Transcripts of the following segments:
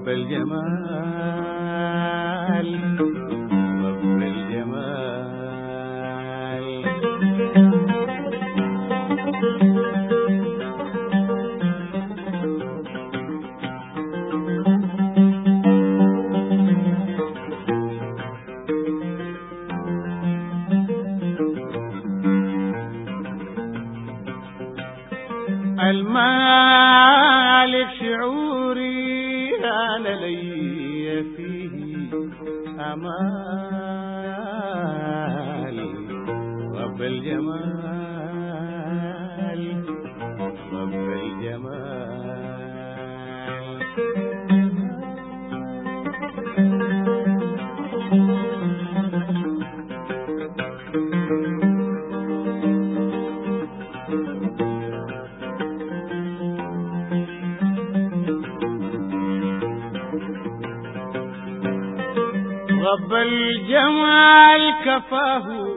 الجمال رب الجمال المالك شعوري أنا لي فيه أمال رب الجمال رب الجمال رب الجمال كفاه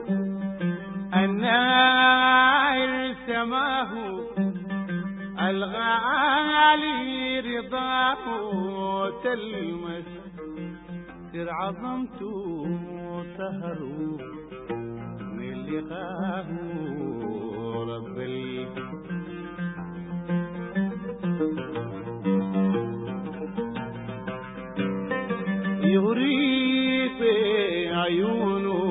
النائل سماه الغالي رضاه تلمس سر عظمته سهر من لقاه رب يغري في عيونه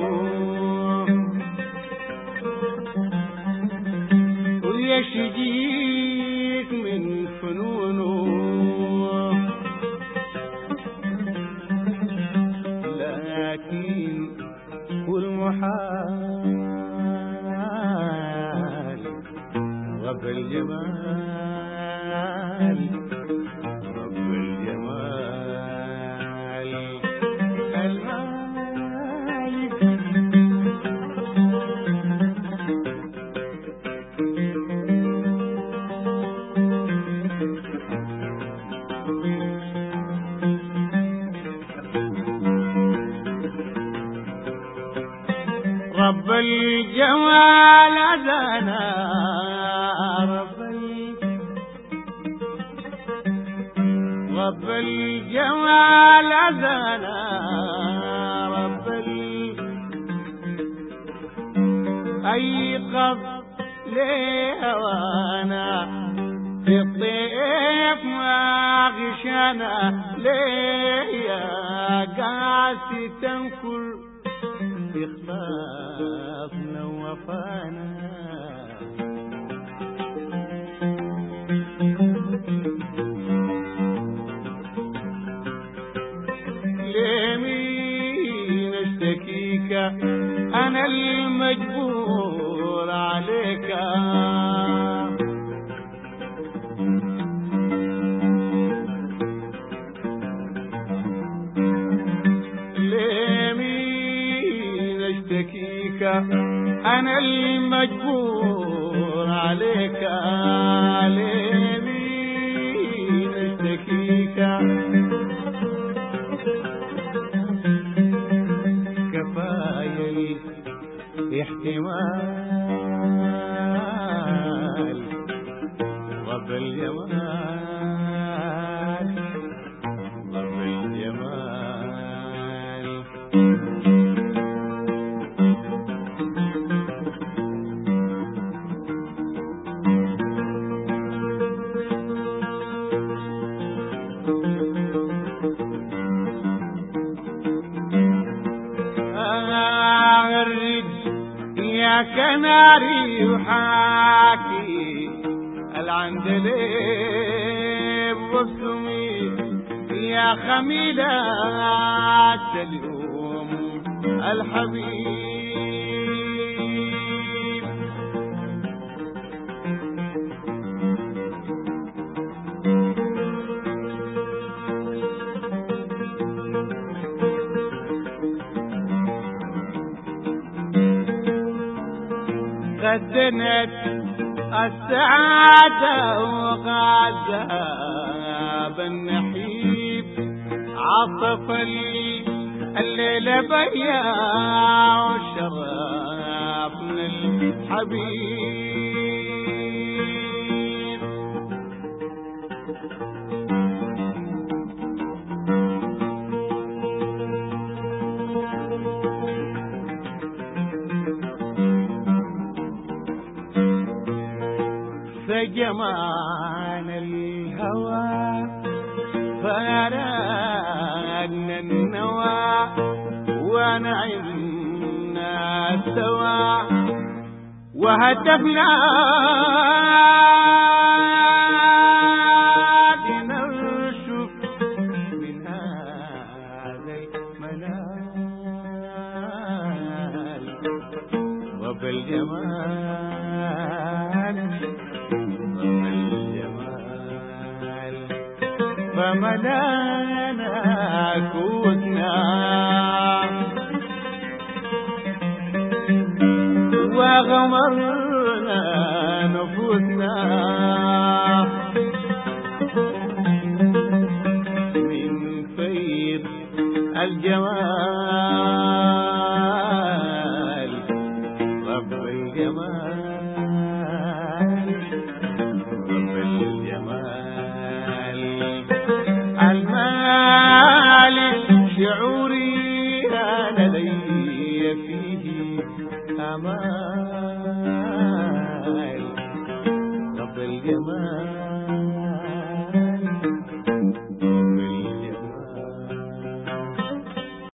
ويشجيك من فنونه لكن كل محال رب الجمال رب الجمال المالك رب الجمال أذانا رب ال- رب الجمال أذانا رب ال- أيقظ لهوانا في الطيف ما غشنا ليه يا قاسي تنكر إخلاصنا وفانا لمين اشتكيك انا المجبور عليك لمين اشتكيك انا المجبور عليك لمين اشتكيك كفاية احتمال رب الجمال رب الجمال أغرد يا كناري وحاكي العندليب وصمي يا خميلات اليوم الحبيب غدنت السعادة وغذاب النحيب عطف ال- الليلة بيا وشرف من الحبيب جمال الهوى فارقنا النوى ونعمنا سوا وهتفنا لنرشف من هذا المنال وبالجمال وبالجمال فملانا كوتنا وغمرنا نفوسنا من فيض الجمال رب الجمال رب الجمال المال شعوري أنا لي فيه أمال رب الجمال